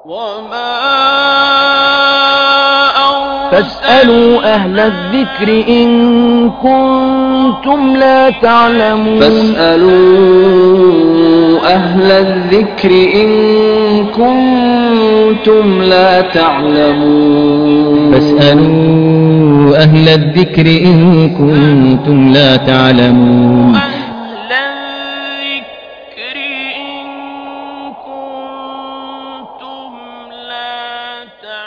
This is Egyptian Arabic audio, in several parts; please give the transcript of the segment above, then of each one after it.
وما فاسألوا أهل الذكر إن كنتم لا تعلمون فاسألوا أهل الذكر إن كنتم لا تعلمون فاسألوا أهل الذكر إن كنتم لا تعلمون أهل الذكر إن كنتم لا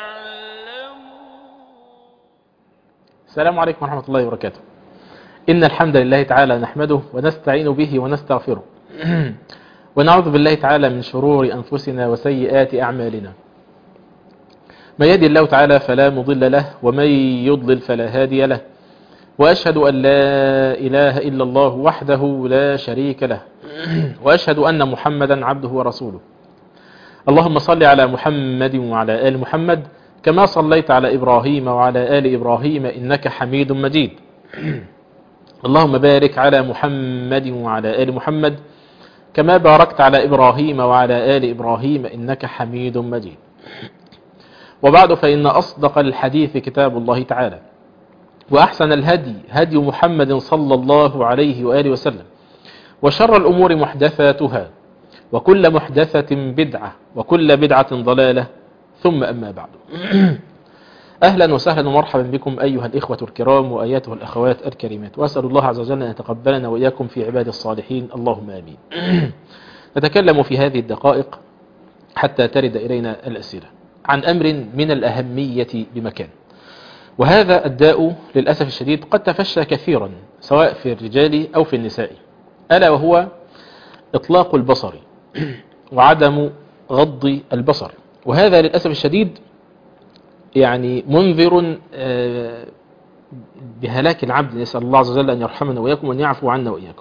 تعلمون السلام عليكم ورحمة الله وبركاته إن الحمد لله تعالى نحمده ونستعين به ونستغفره ونعوذ بالله تعالى من شرور أنفسنا وسيئات أعمالنا من يهدي الله تعالى فلا مضل له ومن يضلل فلا هادي له وأشهد أن لا إله إلا الله وحده لا شريك له وأشهد أن محمدا عبده ورسوله اللهم صل على محمد وعلى آل محمد كما صليت على إبراهيم وعلى آل إبراهيم إنك حميد مجيد اللهم بارك على محمد وعلى آل محمد كما باركت على إبراهيم وعلى آل إبراهيم إنك حميد مجيد وبعد فإن أصدق الحديث كتاب الله تعالى وأحسن الهدي هدي محمد صلى الله عليه وآله وسلم وشر الأمور محدثاتها وكل محدثة بدعة وكل بدعة ضلالة ثم أما بعد أهلا وسهلا ومرحبا بكم أيها الإخوة الكرام وأياتها الأخوات الكريمات وأسأل الله عز وجل أن يتقبلنا وإياكم في عباد الصالحين اللهم آمين نتكلم في هذه الدقائق حتى ترد إلينا الأسئلة عن أمر من الأهمية بمكان وهذا الداء للأسف الشديد قد تفشى كثيرا سواء في الرجال أو في النساء ألا وهو إطلاق البصر وعدم غض البصر وهذا للأسف الشديد يعني منذر آه، بهلاك العبد نسأل الله عز وجل أن يرحمنا وإياكم وأن يعفو عنا وإياكم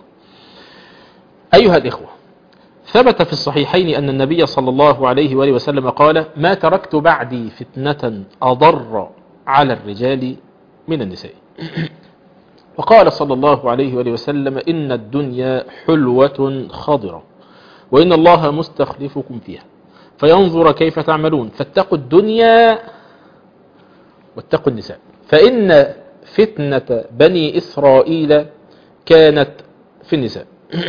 أيها الإخوة ثبت في الصحيحين أن النبي صلى الله عليه وآله وسلم قال ما تركت بعدي فتنة أضر على الرجال من النساء وقال صلى الله عليه وآله وسلم إن الدنيا حلوة خضرة وإن الله مستخلفكم فيها فينظر كيف تعملون فاتقوا الدنيا واتقوا النساء فإن فتنة بني إسرائيل كانت في النساء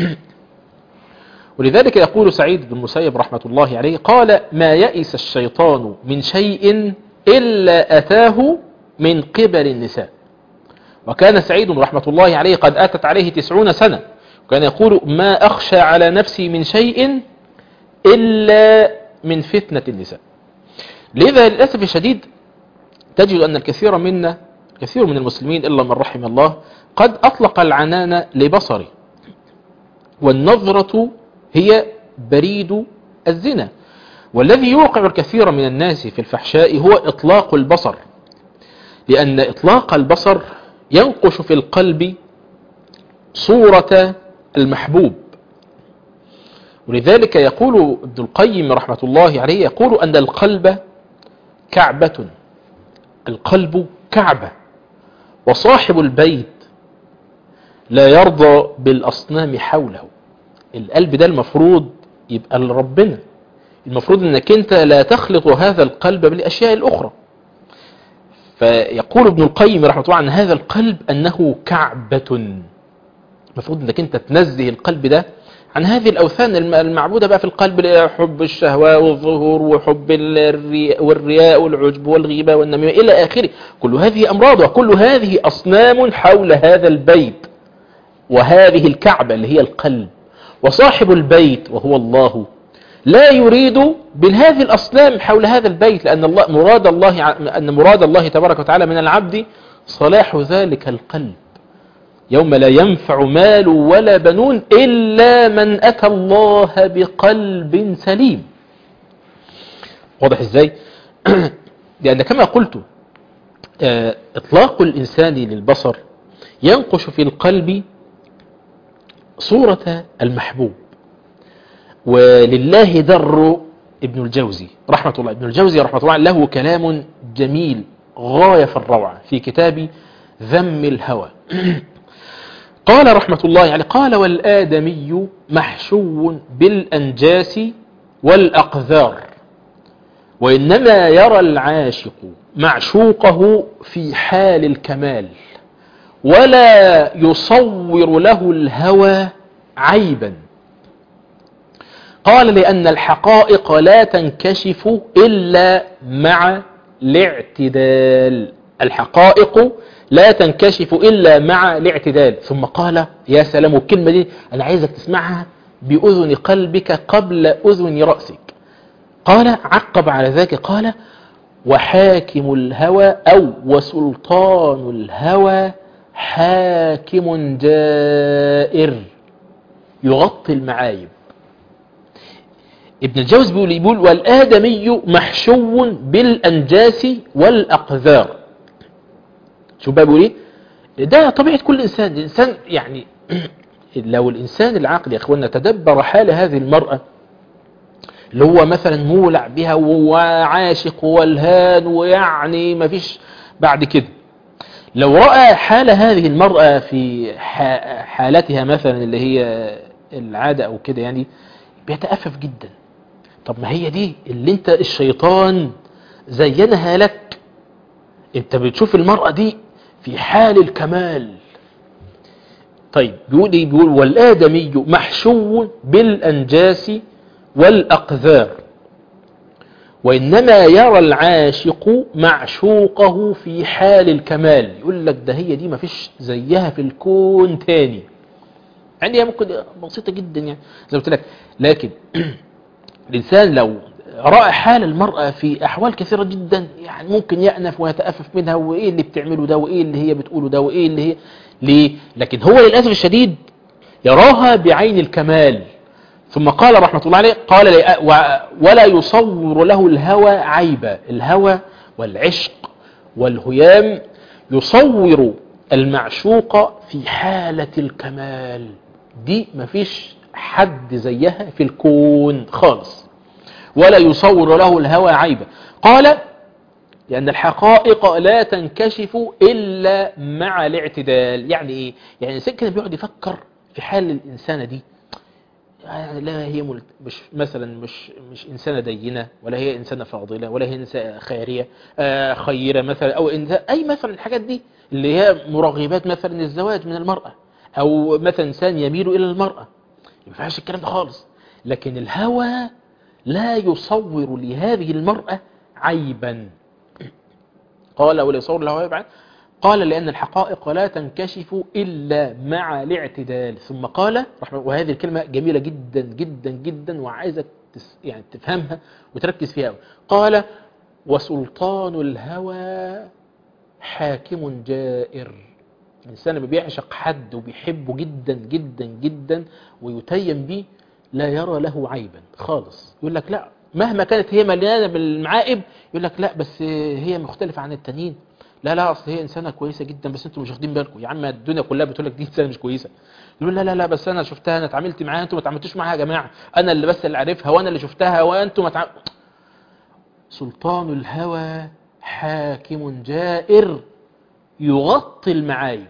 ولذلك يقول سعيد بن المسيب رحمة الله عليه قال ما يئس الشيطان من شيء إلا أتاه من قبل النساء وكان سعيد رحمة الله عليه قد أتت عليه تسعون سنة وكان يقول ما أخشى على نفسي من شيء إلا من فتنة النساء لذا للأسف الشديد تجد أن الكثير منا كثير من المسلمين إلا من رحم الله قد أطلق العنان لبصره والنظرة هي بريد الزنا والذي يوقع الكثير من الناس في الفحشاء هو إطلاق البصر لأن إطلاق البصر ينقش في القلب صورة المحبوب ولذلك يقول ابن القيم رحمة الله عليه يقول أن القلب كعبة القلب كعبة وصاحب البيت لا يرضى بالأصنام حوله القلب ده المفروض يبقى لربنا المفروض انك انت لا تخلط هذا القلب بالاشياء الاخرى فيقول ابن القيم رحمه الله عن هذا القلب انه كعبة المفروض انك انت تنزه القلب ده عن هذه الاوثان الم- المعبودة بقى في القلب اللي هي حب الشهوة والظهور وحب الرياء والرياء والعجب والغيبة والنميمة الى اخره كل هذه امراض وكل هذه اصنام حول هذا البيت وهذه الكعبة اللي هي القلب وصاحب البيت وهو الله لا يريد بهذه الأصنام حول هذا البيت لأن الله مراد الله ع- أن مراد الله تبارك وتعالى من العبد صلاح ذلك القلب يوم لا ينفع مال ولا بنون إلا من أتى الله بقلب سليم واضح إزاي لأن كما قلت آه، إطلاق الإنسان للبصر ينقش في القلب صورة المحبوب ولله در ابن الجوزي رحمة الله ابن الجوزي رحمة الله له كلام جميل غاية في الروعة في كتاب ذم الهوى قال رحمة الله يعني قال والآدمي محشو بالأنجاس والأقذار وإنما يرى العاشق معشوقه في حال الكمال ولا يصور له الهوى عيبا قال لأن الحقائق لا تنكشف إلا مع الاعتدال الحقائق لا تنكشف إلا مع الاعتدال ثم قال يا سلام الكلمة دي أنا عايزك تسمعها بأذن قلبك قبل أذن رأسك قال عقب على ذلك قال وحاكم الهوى أو وسلطان الهوى حاكم جائر يغطي المعايب ابن الجوز بيقول يقول والآدمي محشو بالأنجاس والأقذار شوف بقى بيقول ايه ده طبيعة كل إنسان الإنسان يعني لو الإنسان العاقل يا أخوانا تدبر حال هذه المرأة اللي هو مثلا مولع بها وعاشق والهان ويعني ما فيش بعد كده لو رأى حال هذه المرأة في حالتها مثلا اللي هي العادة أو كده يعني بيتأفف جدا طب ما هي دي اللي انت الشيطان زينها لك انت بتشوف المرأة دي في حال الكمال طيب بيقول ايه بيقول والآدمي محشو بالأنجاس والأقذار وإنما يرى العاشق معشوقه في حال الكمال يقول لك ده هي دي ما فيش زيها في الكون تاني يعني هي ممكن بسيطة جدا يعني زي ما قلت لك لكن الإنسان لو رأى حال المرأة في أحوال كثيرة جدا يعني ممكن يأنف ويتأفف منها وإيه اللي بتعمله ده وإيه اللي هي بتقوله ده وإيه اللي هي ليه لكن هو للأسف الشديد يراها بعين الكمال ثم قال رحمة الله عليه قال ولا يصور له الهوى عيبا الهوى والعشق والهيام يصور المعشوق في حالة الكمال دي مفيش حد زيها في الكون خالص ولا يصور له الهوى عيبا قال لأن الحقائق لا تنكشف إلا مع الاعتدال يعني إيه؟ يعني الإنسان كده بيقعد يفكر في حال الإنسانة دي يعني لا هي ملت... مش مثلا مش مش إنسانة دينة ولا هي إنسانة فاضلة ولا هي إنسانة خيرية آه خيرة مثلا أو إنسان أي مثلا الحاجات دي اللي هي مرغبات مثلا الزواج من المرأة أو مثلا إنسان يميل إلى المرأة ما ينفعش الكلام ده خالص لكن الهوى لا يصور لهذه المرأة عيبا قال ولا يصور له عيبا قال لأن الحقائق لا تنكشف إلا مع الاعتدال ثم قال رحمه وهذه الكلمة جميلة جدا جدا جدا وعايزك تس يعني تفهمها وتركز فيها قال وسلطان الهوى حاكم جائر الإنسان لما بيعشق حد وبيحبه جدا جدا جدا ويتيم به لا يرى له عيبا خالص يقول لك لا مهما كانت هي مليانة بالمعائب يقول لك لا بس هي مختلفة عن التانيين لا لا اصل هي انسانه كويسه جدا بس انتوا مش واخدين بالكم يا عم الدنيا كلها بتقول لك دي انسانه مش كويسه يقول لا لا لا بس انا شفتها انا اتعاملت معاها انتوا ما اتعاملتوش معاها يا جماعه انا اللي بس اللي عارفها وانا اللي شفتها وانتوا ما تعامل... سلطان الهوى حاكم جائر يغطي المعايب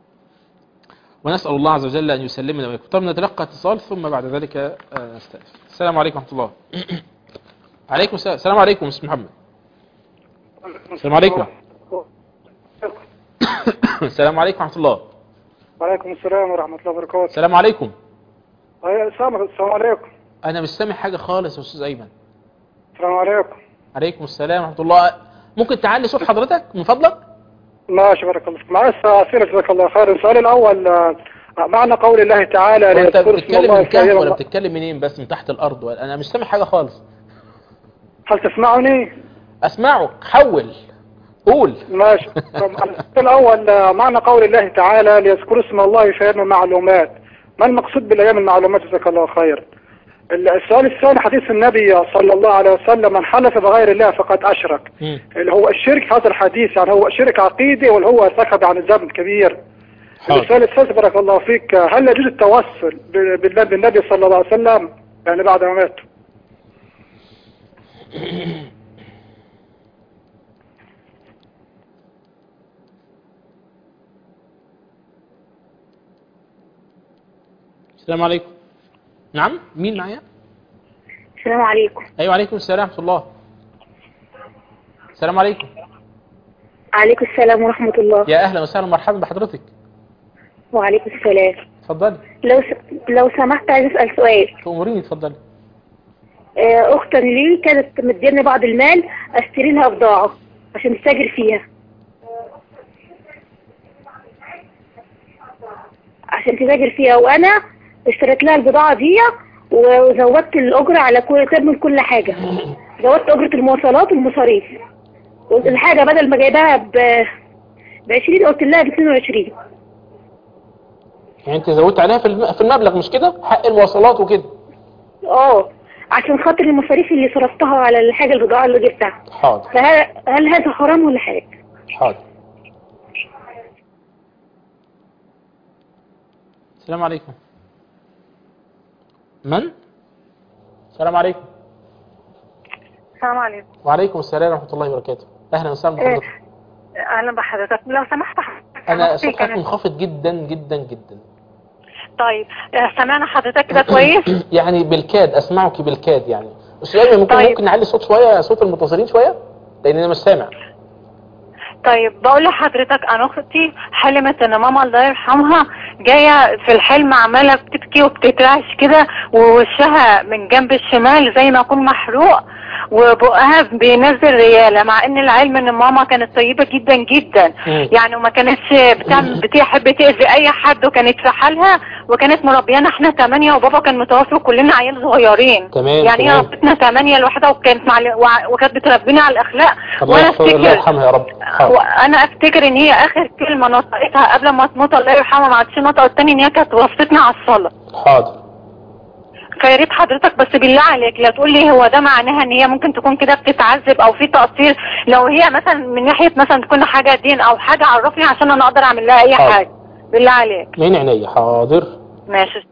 ونسأل الله عز وجل أن يسلمنا وإياكم طب نتلقى اتصال ثم بعد ذلك نستأنف السلام عليكم ورحمة الله عليكم السلام السلام عليكم أستاذ محمد السلام عليكم السلام عليكم ورحمة الله وعليكم السلام ورحمة الله وبركاته السلام عليكم السلام السلام عليكم أنا مش سامع حاجة خالص يا أستاذ أيمن السلام عليكم عليكم السلام ورحمة الله ممكن تعلي صوت حضرتك من فضلك ماشي بارك الله فيك معلش أسئلة جزاك الله خير السؤال الأول معنى قول الله تعالى وانت ليذكر اسم بتتكلم الله من كهف ولا كثيرا بتتكلم منين بس من تحت الأرض ولا أنا مش سامع حاجة خالص هل تسمعني؟ أسمعك حول قول ماشي طب السؤال الأول معنى قول الله تعالى ليذكر اسم الله في أيام المعلومات ما المقصود بالأيام المعلومات جزاك الله خير السؤال الثاني حديث النبي صلى الله عليه وسلم من حلف بغير الله فقد أشرك مم. اللي هو الشرك في هذا الحديث يعني هو شرك عقيدي ولا هو ارتكب عن الذنب كبير حاضر. السؤال الثالث بارك الله فيك هل يجوز التوسل ب- بالله- بالنبي صلى الله عليه وسلم يعني بعد ما مات السلام عليكم نعم مين معايا السلام عليكم أيوة عليكم السلام ورحمة الله السلام عليكم عليكم السلام ورحمة الله يا اهلا وسهلا مرحبا بحضرتك وعليكم السلام اتفضلي لو س... لو سمحت عايز أسأل سؤال تأمريني اتفضلي آه، أختا لي كانت مديني بعض المال أشتري لها بضاعة عشان تتاجر فيها عشان تتاجر فيها وأنا اشتريت لها البضاعة دي وزودت الأجرة على كل تمن كل حاجة زودت أجرة المواصلات والمصاريف الحاجة بدل ما جايباها ب ب 20 قلت لها ب 22 يعني انت زودت عليها في الم- في المبلغ مش كده حق المواصلات وكده اه عشان خاطر المصاريف اللي صرفتها على الحاجة البضاعة اللي جبتها حاضر فهل هل هذا حرام ولا حاجة؟ حاضر السلام عليكم من السلام عليكم السلام عليكم وعليكم السلام ورحمة الله وبركاته أهلا وسهلا بحضرتك اهلا بحضرتك لو سمحت حضرتك أنا أختي صوتك كانت- منخفض جدا جدا جدا طيب آه، سمعنا حضرتك كده كويس يعني بالكاد أسمعك بالكاد يعني السؤال ممكن طيب. ممكن نعلي الصوت شوية صوت المتصلين شوية لأن أنا مش سامع طيب بقول لحضرتك انا اختي حلمت ان ماما الله يرحمها جايه في الحلم عماله بتبكي وبتترعش كده ووشها من جنب الشمال زي ما يكون محروق وبقها بينزل رياله مع ان العلم ان ماما كانت طيبه جدا جدا مم. يعني وما كانتش بتعمل بتحب تاذي اي حد وكانت في حالها وكانت مربيانا احنا ثمانيه وبابا كان متوفي وكلنا عيال صغيرين تمام، يعني هي تمام. ربتنا ثمانيه لوحدها وكانت مع وع- وكانت بتربينا على الاخلاق الله وانا يغفر الله افتكر يرحمها يا رب حاضر. وانا افتكر ان هي اخر كلمه نطقتها قبل ما تموت الله يرحمها ما عادش نطقت تاني ان هي كانت وصفتنا على الصلاه حاضر فيا ريت حضرتك بس بالله عليك لا تقول لي هو ده معناها ان هي ممكن تكون كده بتتعذب او في تقصير لو هي مثلا من ناحيه مثلا تكون حاجه دين او حاجه عرفني عشان انا اقدر اعمل لها اي حاضر. حاجه بالله عليك من عينيا حاضر ماشي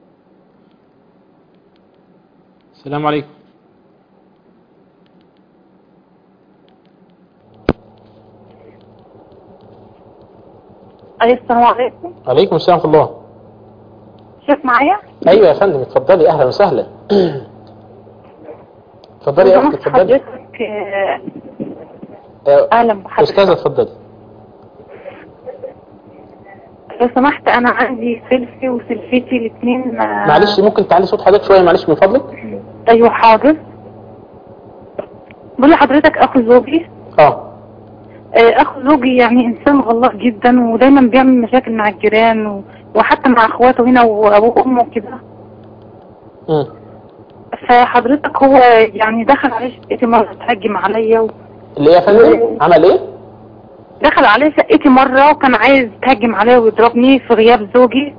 السلام عليكم أيوة السلام عليكم عليكم السلام ورحمة الله شوف معايا ايوه يا فندم اتفضلي اهلا وسهلا اتفضلي يا اختي اتفضلي حضرتك آه، آه، اهلا بحضرتك استاذه اتفضلي لو سمحت انا عندي سيلفي وسلفتي الاثنين معلش ممكن تعلي صوت حضرتك شويه معلش من فضلك ايوه حاضر بقول لحضرتك اخو زوجي اه آه، اخو زوجي يعني انسان غلاق جدا ودايما بيعمل مشاكل مع الجيران و... وحتى مع اخواته هنا وابوه وامه كده مم. فحضرتك هو يعني دخل عليه شقتي مرة تهجم عليا و... اللي هي يا فندم عمل ايه دخل عليه شقتي مرة وكان عايز يتهجم عليا ويضربني في غياب زوجي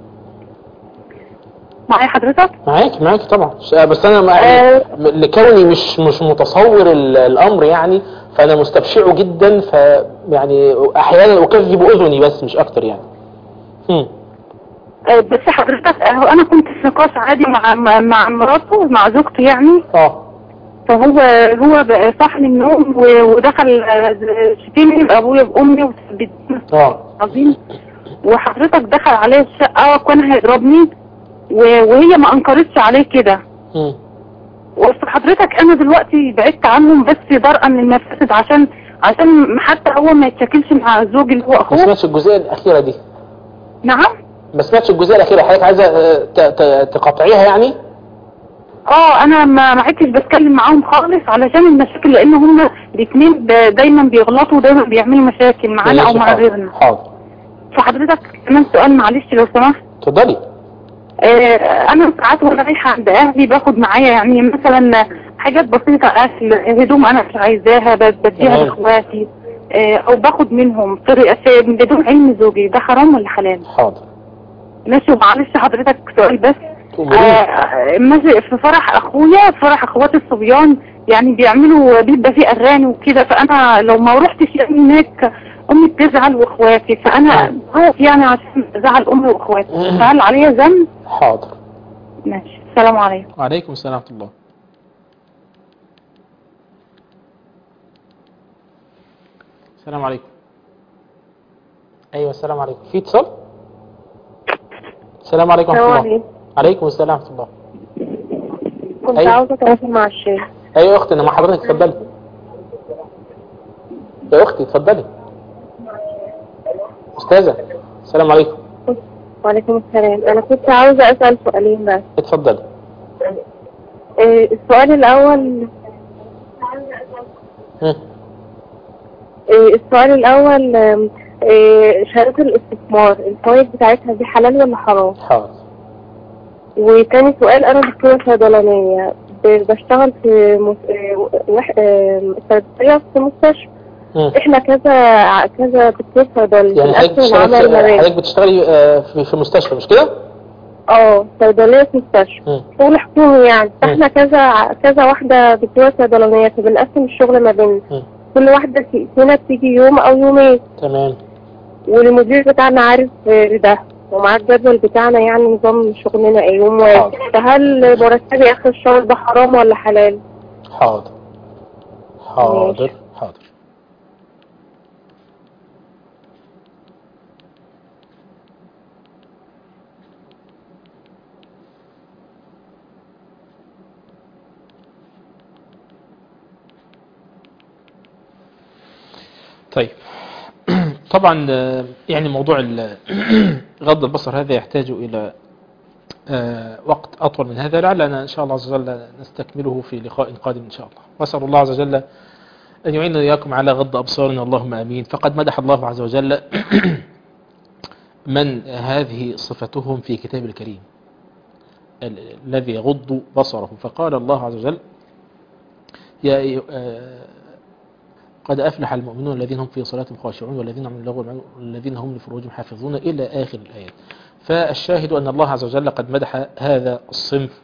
معايا حضرتك؟ معاك معاك طبعا بس انا ما- آه. لكوني مش مش متصور ال- الامر يعني فانا مستبشعه جدا ف يعني احيانا اكذب اذني بس مش اكتر يعني مم. آه، بس حضرتك آه، انا كنت في نقاش عادي مع مع- مع مراته مع زوجته يعني اه فهو هو بقى صح من النوم و- ودخل آه، شتمني بابويا بامي وثبتني اه عظيم وحضرتك دخل عليا الشقه وكان هيضربني و- وهي ما انكرتش عليه كده مم. وأصل حضرتك انا دلوقتي بعدت عنهم بس درءا من المفاسد عشان عشان حتى هو ما يتشكلش مع زوجي اللي هو ما اخوه سمعتش الجزئيه الاخيره دي نعم ما سمعتش الجزئيه الاخيره حضرتك عايزه آه، ت- ت- تقاطعيها يعني اه انا ما ما عدتش بتكلم معاهم خالص علشان المشاكل لان هم الاثنين ب- دايما بيغلطوا ودايما بيعملوا مشاكل معانا او ماشي، مع حاضر. غيرنا حاضر فحضرتك كمان سؤال معلش لو سمحت اتفضلي آه انا ساعات وانا رايحه عند اهلي باخد معايا يعني مثلا حاجات بسيطه اكل هدوم انا مش عايزاها ب- بديها تمام. لاخواتي آه او باخد منهم طريقه في- بدون علم زوجي ده حرام ولا حلال؟ حاضر ماشي ومعلش حضرتك سؤال بس تؤمرين آه، مثل في فرح اخويا فرح اخوات الصبيان يعني بيعملوا بيبقى فيه اغاني وكده فانا لو ما رحتش يعني هناك امي بتزعل واخواتي فانا بروح يعني عشان ازعل امي واخواتي فهل عليا ذنب؟ حاضر ماشي السلام عليكم وعليكم السلام ورحمه الله السلام عليكم ايوه السلام عليكم في اتصال السلام عليكم ورحمه الله عليكم السلام ورحمه الله كنت أيوة. عاوزة أتواصل مع الشيخ ايوه يا اختي انا مع حضرتك اتفضلي يا اختي اتفضلي استاذه السلام عليكم وعليكم السلام أنا كنت عاوزة أسأل سؤالين بس اتفضلي إيه، السؤال الأول مم. إيه، السؤال الأول آم، إيه، شهادات الاستثمار الفوائد بتاعتها دي حلال ولا حرام؟ حاضر وتاني سؤال أنا دكتورة صيدلانية ب- بشتغل في مس- إيه، وح- آم، صيدلية في مستشفى مم. احنا كذا كذا دكتور صيدلي يعني حضرتك الأكل والعمل بتشتغلي المباني حضرتك بتشتغلي آه، في في مستشفى مش كده؟ اه صيدلية في مستشفى مم. شغل حكومي يعني فاحنا كذا كذا واحدة دكتورة صيدلانية فبنقسم الشغل ما بيننا مم. كل واحدة في- فينا بتيجي يوم أو يومين تمام والمدير بتاعنا عارف آه، ده ومعاه الجدول بتاعنا يعني نظام شغلنا ايه يوم واحد فهل مرتبي آخر الشهر ده حرام ولا حلال؟ حاضر حاضر حاضر طيب طبعا آه، يعني موضوع ال- غض البصر هذا يحتاج إلى آه، وقت أطول من هذا لعلنا إن شاء الله عز وجل نستكمله في لقاء قادم إن شاء الله وأسأل الله عز وجل أن يعيننا إياكم على غض أبصارنا اللهم آمين فقد مدح الله عز وجل من هذه صفتهم في كتاب الكريم ال- الذي يغض بصره فقال الله عز وجل يا أيها- آه، قد أفلح المؤمنون الذين هم في صلاتهم خاشعون والذين هم اللغو والذين هم لفروجهم حافظون إلى آخر الآيات فالشاهد أن الله عز وجل قد مدح هذا الصنف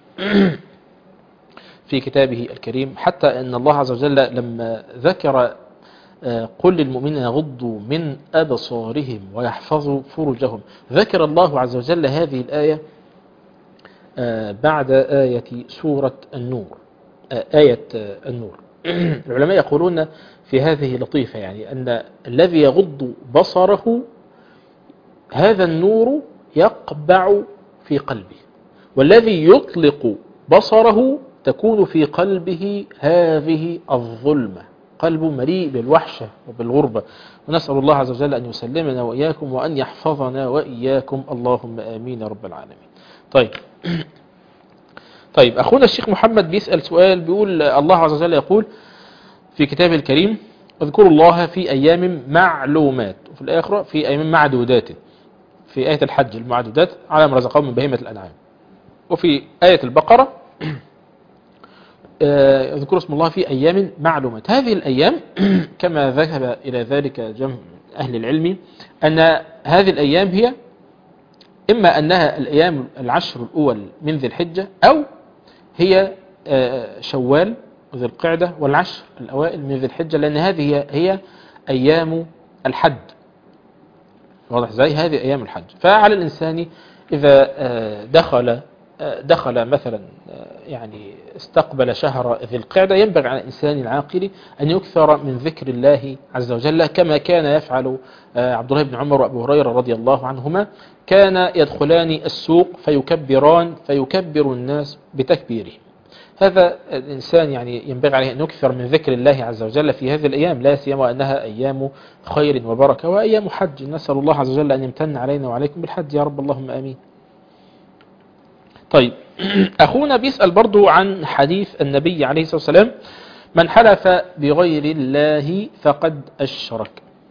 في كتابه الكريم حتى أن الله عز وجل لما ذكر آه، قل للمؤمنين يغضوا من أبصارهم ويحفظوا فروجهم ذكر الله عز وجل هذه الآية آه، بعد آية سورة النور آه، آية آه، النور العلماء يقولون في هذه لطيفة يعني أن الذي يغض بصره هذا النور يقبع في قلبه والذي يطلق بصره تكون في قلبه هذه الظلمة قلب مليء بالوحشة وبالغربة ونسأل الله عز وجل أن يسلمنا وإياكم وأن يحفظنا وإياكم اللهم آمين يا رب العالمين طيب طيب أخونا الشيخ محمد بيسأل سؤال بيقول الله عز وجل يقول في كتابه الكريم اذكروا الله في أيام معلومات وفي الآخرة في أيام معدودات في آية الحج المعدودات على ما رزقهم من بهيمة الأنعام وفي آية البقرة آه، اذكروا اسم الله في أيام معلومات هذه الأيام كما ذهب إلى ذلك جمع أهل العلم أن هذه الأيام هي إما أنها الأيام العشر الأول من ذي الحجة أو هي آه، شوال وذي القعدة والعشر الأوائل من ذي الحجة لأن هذه هي, هي أيام الحج واضح ازاي هذه أيام الحج فعلى الإنسان إذا آه، دخل آه، دخل مثلا آه، يعني استقبل شهر ذي القعدة ينبغي على الإنسان العاقل أن يكثر من ذكر الله عز وجل كما كان يفعل آه، عبد الله بن عمر وأبو هريرة رضي الله عنهما كان يدخلان السوق فيكبران فيكبر الناس بتكبيرهم هذا الإنسان يعني ينبغي عليه أن يكثر من ذكر الله عز وجل في هذه الأيام لا سيما أنها أيام خير وبركة وأيام حج نسأل الله عز وجل أن يمتن علينا وعليكم بالحج يا رب اللهم آمين طيب أخونا بيسأل برضو عن حديث النبي عليه الصلاة والسلام من حلف بغير الله فقد أشرك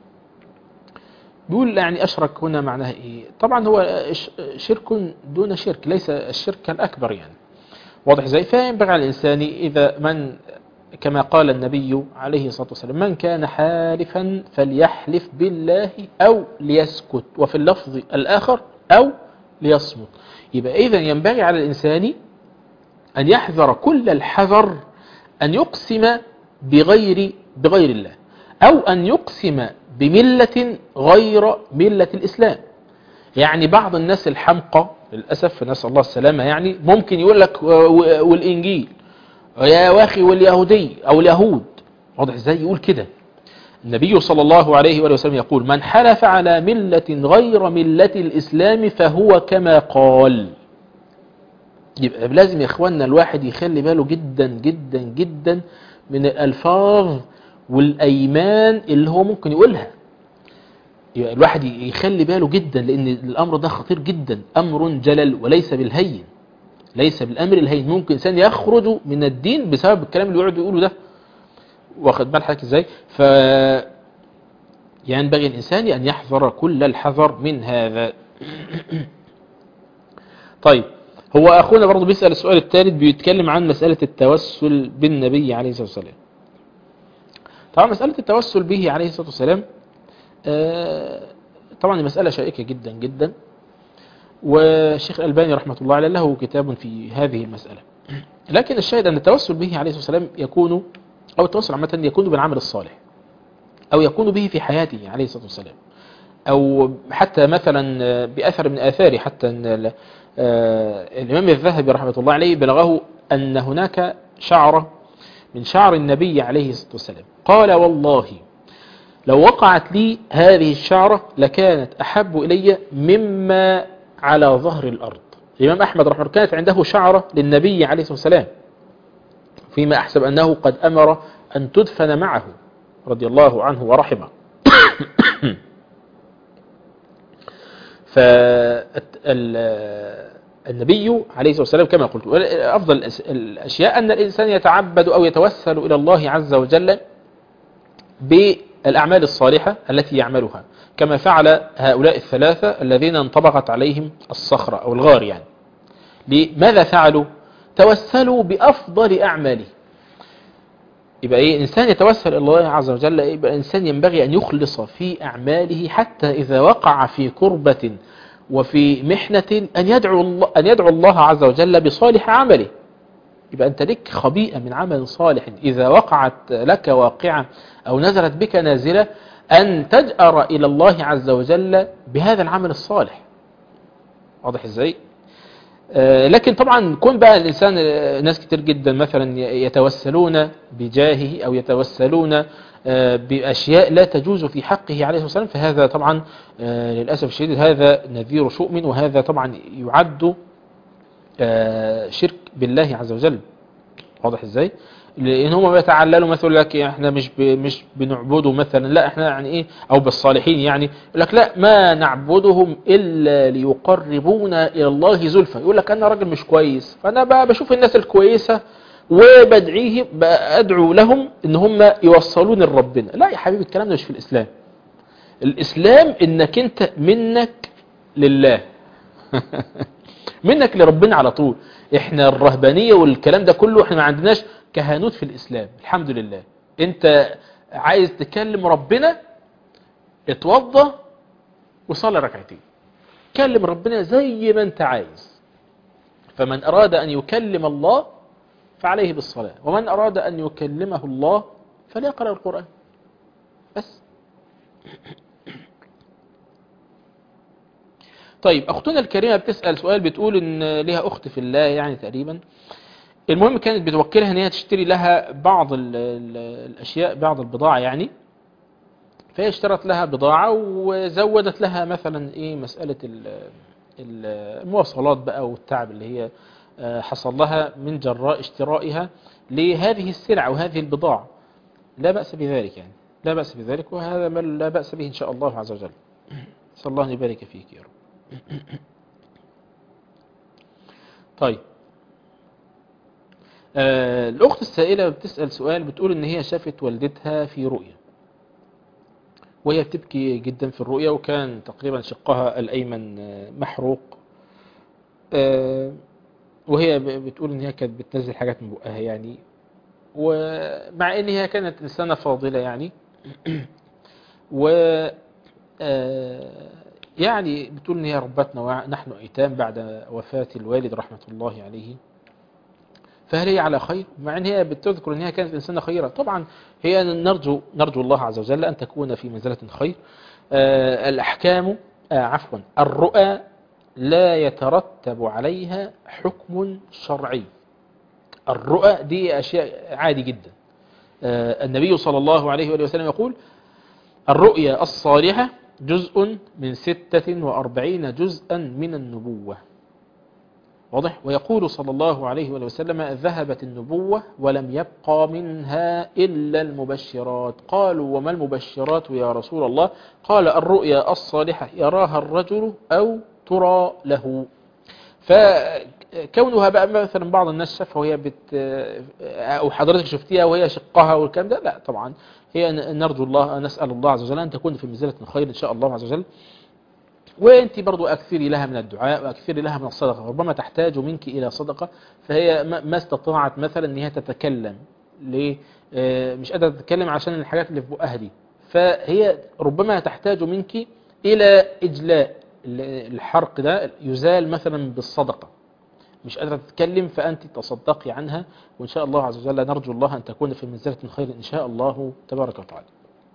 بيقول يعني أشرك هنا معناه إيه طبعا هو ش- شرك دون شرك ليس الشرك الأكبر يعني واضح ازاي فينبغي على الإنسان إذا من كما قال النبي عليه الصلاة والسلام من كان حالفا فليحلف بالله أو ليسكت وفي اللفظ الآخر أو ليصمت يبقى إذا ينبغي على الإنسان أن يحذر كل الحذر أن يقسم بغير بغير الله أو أن يقسم بملة غير ملة الإسلام يعني بعض الناس الحمقى للأسف نسأل الله السلامة يعني ممكن يقول لك و- و- والإنجيل يا واخي واليهودي أو اليهود واضح ازاي يقول كده النبي صلى الله عليه وآله وسلم يقول من حلف على ملة غير ملة الإسلام فهو كما قال يبقى لازم يا اخواننا الواحد يخلي باله جدا جدا جدا من الألفاظ والأيمان اللي هو ممكن يقولها يبقى الواحد يخلي باله جدا لأن الأمر ده خطير جدا أمر جلل وليس بالهين ليس بالأمر الهين ممكن إنسان يخرج من الدين بسبب الكلام اللي يقعد يقوله ده واخد بال حضرتك ازاي ف ينبغي الإنسان أن يحذر كل الحذر من هذا طيب هو أخونا برضه بيسأل السؤال الثالث بيتكلم عن مسألة التوسل بالنبي عليه الصلاة والسلام طبعا مسألة التوسل به عليه الصلاة والسلام آه، طبعا مسألة شائكة جدا جدا والشيخ الألباني رحمة الله عليه له كتاب في هذه المسألة لكن الشاهد أن التوسل به عليه الصلاة والسلام يكون أو التوسل عامة يكون بالعمل الصالح أو يكون به في حياته عليه الصلاة والسلام أو حتى مثلا بأثر من آثاره حتى أن ال- آه، الإمام الذهبي رحمة الله عليه بلغه أن هناك شعرة من شعر النبي عليه الصلاة والسلام قال والله لو وقعت لي هذه الشعرة لكانت أحب إلي مما على ظهر الأرض الإمام أحمد رحمه الله كانت عنده شعرة للنبي عليه الصلاة والسلام فيما أحسب أنه قد أمر أن تدفن معه رضي الله عنه ورحمه فالنبي عليه الصلاة والسلام كما قلت أفضل الأس- الأشياء أن الإنسان يتعبد أو يتوسل إلى الله عز وجل بالأعمال الصالحة التي يعملها كما فعل هؤلاء الثلاثة الذين انطبقت عليهم الصخرة أو الغار يعني لماذا فعلوا توسلوا بأفضل أعماله يبقى ايه انسان يتوسل الى الله عز وجل يبقى انسان ينبغي ان يخلص في اعماله حتى اذا وقع في كربة وفي محنة ان يدعو الله ان يدعو الله عز وجل بصالح عمله يبقى انت لك خبيئة من عمل صالح اذا وقعت لك واقعة او نزلت بك نازلة ان تجأر الى الله عز وجل بهذا العمل الصالح واضح ازاي آه، لكن طبعا كون بقى الإنسان آه، ناس كتير جدا مثلا ي- يتوسلون بجاهه أو يتوسلون آه، بأشياء لا تجوز في حقه عليه الصلاة والسلام فهذا طبعا آه، للأسف الشديد هذا نذير شؤم وهذا طبعا يعد آه، شرك بالله عز وجل واضح ازاي لان هم بيتعللوا مثلا يقول لك احنا مش ب... مش بنعبده مثلا لا احنا يعني ايه او بالصالحين يعني يقول لك لا ما نعبدهم الا ليقربونا الى الله زلفى يقول لك انا راجل مش كويس فانا بقى بشوف الناس الكويسه وبدعيه بقى ادعو لهم ان هم يوصلوني لربنا لا يا حبيبي الكلام ده مش في الاسلام الاسلام انك انت منك لله منك لربنا على طول احنا الرهبانية والكلام ده كله احنا ما عندناش كهنوت في الاسلام الحمد لله انت عايز تكلم ربنا اتوضى وصلي ركعتين كلم ربنا زي ما انت عايز فمن اراد ان يكلم الله فعليه بالصلاة ومن اراد ان يكلمه الله فليقرأ القرآن بس طيب اختنا الكريمة بتسأل سؤال بتقول ان ليها اخت في الله يعني تقريبا المهم كانت بتوكلها ان هي تشتري لها بعض ال ال الاشياء بعض البضاعة يعني فهي اشترت لها بضاعة وزودت لها مثلا ايه مسألة ال- ال- المواصلات بقى والتعب اللي هي آه، حصل لها من جراء اشترائها لهذه السلع وهذه البضاعة لا بأس بذلك يعني لا بأس بذلك وهذا ما لا بأس به إن شاء الله عز وجل نسأل الله أن يبارك فيك يا رب طيب آه الأخت السائلة بتسأل سؤال بتقول إن هي شافت والدتها في رؤية وهي بتبكي جدا في الرؤية وكان تقريبا شقها الأيمن آه، محروق آه وهي ب- بتقول إن هي كانت بتنزل حاجات من بقها يعني ومع إن هي كانت إنسانة فاضلة يعني و آه، يعني بتقول ان هي ربتنا ونحن ايتام بعد وفاة الوالد رحمة الله عليه فهل هي على خير مع ان هي بتذكر ان هي كانت انسانة خيرة طبعا هي نرجو نرجو الله عز وجل ان تكون في منزلة خير آه، الاحكام آه، عفوا الرؤى لا يترتب عليها حكم شرعي الرؤى دي اشياء عادي جدا آه، النبي صلى الله عليه وآله وسلم يقول الرؤيا الصالحة جزء من ستة وأربعين جزءا من النبوة واضح ويقول صلى الله عليه وآله وسلم ذهبت النبوة ولم يبقى منها إلا المبشرات قالوا وما المبشرات يا رسول الله قال الرؤيا الصالحة يراها الرجل أو ترى له فكونها بقى مثلا بعض الناس شافها وهي بت او حضرتك شفتيها وهي شقها والكلام ده لا طبعا هي نرجو الله نسال الله عز وجل ان تكون في منزله خير ان شاء الله عز وجل وانت برضو اكثري لها من الدعاء واكثري لها من الصدقه ربما تحتاج منك الى صدقه فهي ما ما استطاعت مثلا ان هي تتكلم ليه آه، مش قادره تتكلم عشان الحاجات اللي في بقها دي فهي ربما تحتاج منك الى اجلاء الحرق ده يزال مثلا بالصدقه مش قادرة تتكلم فأنت تصدقي عنها وإن شاء الله عز وجل نرجو الله أن تكون في منزلة خير إن شاء الله تبارك وتعالى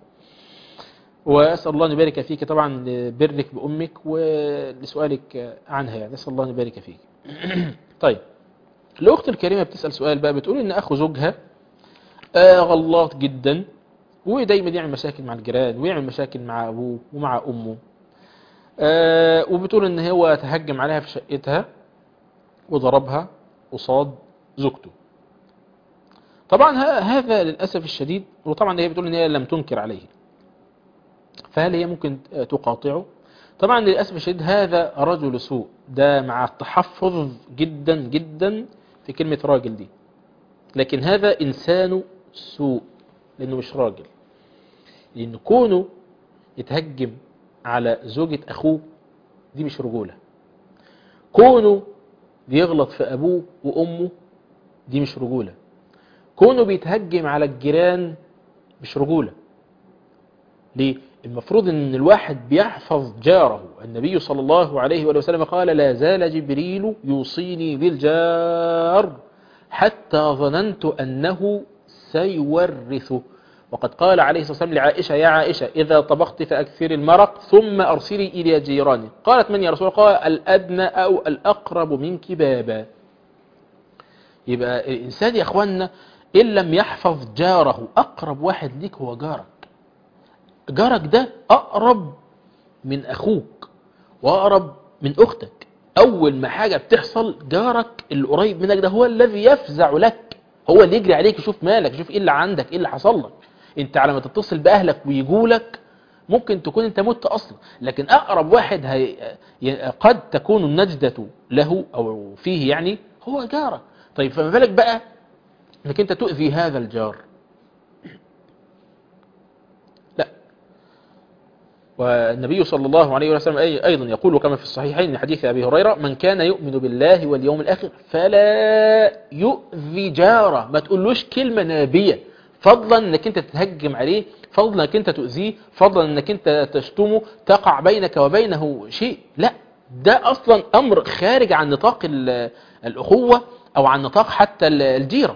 وأسأل الله أن يبارك فيك طبعا لبرك بأمك ولسؤالك عنها يعني أسأل الله أن يبارك فيك طيب الأخت الكريمة بتسأل سؤال بقى بتقول إن أخو زوجها آه غلاط جدا ودايما يعمل مشاكل مع الجيران ويعمل مشاكل مع أبوه ومع أمه آه وبتقول إن هو تهجم عليها في شقتها وضربها قصاد زوجته طبعا ه- هذا للأسف الشديد وطبعا هي بتقول ان هي لم تنكر عليه فهل هي ممكن تقاطعه طبعا للأسف الشديد هذا رجل سوء ده مع التحفظ جدا جدا في كلمة راجل دي لكن هذا إنسان سوء لأنه مش راجل لأن كونه يتهجم على زوجة أخوه دي مش رجولة كونه بيغلط في أبوه وأمه دي مش رجولة كونه بيتهجم على الجيران مش رجولة ليه؟ المفروض ان الواحد بيحفظ جاره النبي صلى الله عليه وآله وسلم قال لا زال جبريل يوصيني بالجار حتى ظننت أنه سيورثه وقد قال عليه الصلاة والسلام لعائشة يا عائشة إذا طبخت فأكثر المرق ثم أرسلي إلى جيراني قالت من يا رسول الله قال الأدنى أو الأقرب منك بابا يبقى الإنسان يا أخوانا إن لم يحفظ جاره أقرب واحد ليك هو جارك جارك ده أقرب من أخوك وأقرب من أختك أول ما حاجة بتحصل جارك اللي قريب منك ده هو الذي يفزع لك هو اللي يجري عليك يشوف مالك يشوف إيه اللي عندك إيه اللي حصل لك أنت على ما تتصل بأهلك ويجولك ممكن تكون أنت مت أصلا لكن أقرب واحد هي قد تكون النجدة له أو فيه يعني هو جارك طيب فما بالك بقى انك انت تؤذي هذا الجار لا والنبي صلى الله عليه وسلم أي- أيضا يقول كما في الصحيحين من حديث أبي هريرة من كان يؤمن بالله واليوم الآخر فلا يؤذي جاره ما تقولوش كلمة نابية فضلا انك انت تتهجم عليه فضلا انك انت تؤذيه فضلا انك انت تشتمه تقع بينك وبينه شيء لا ده اصلا امر خارج عن نطاق ال- الاخوة او عن نطاق حتى ال- الجيرة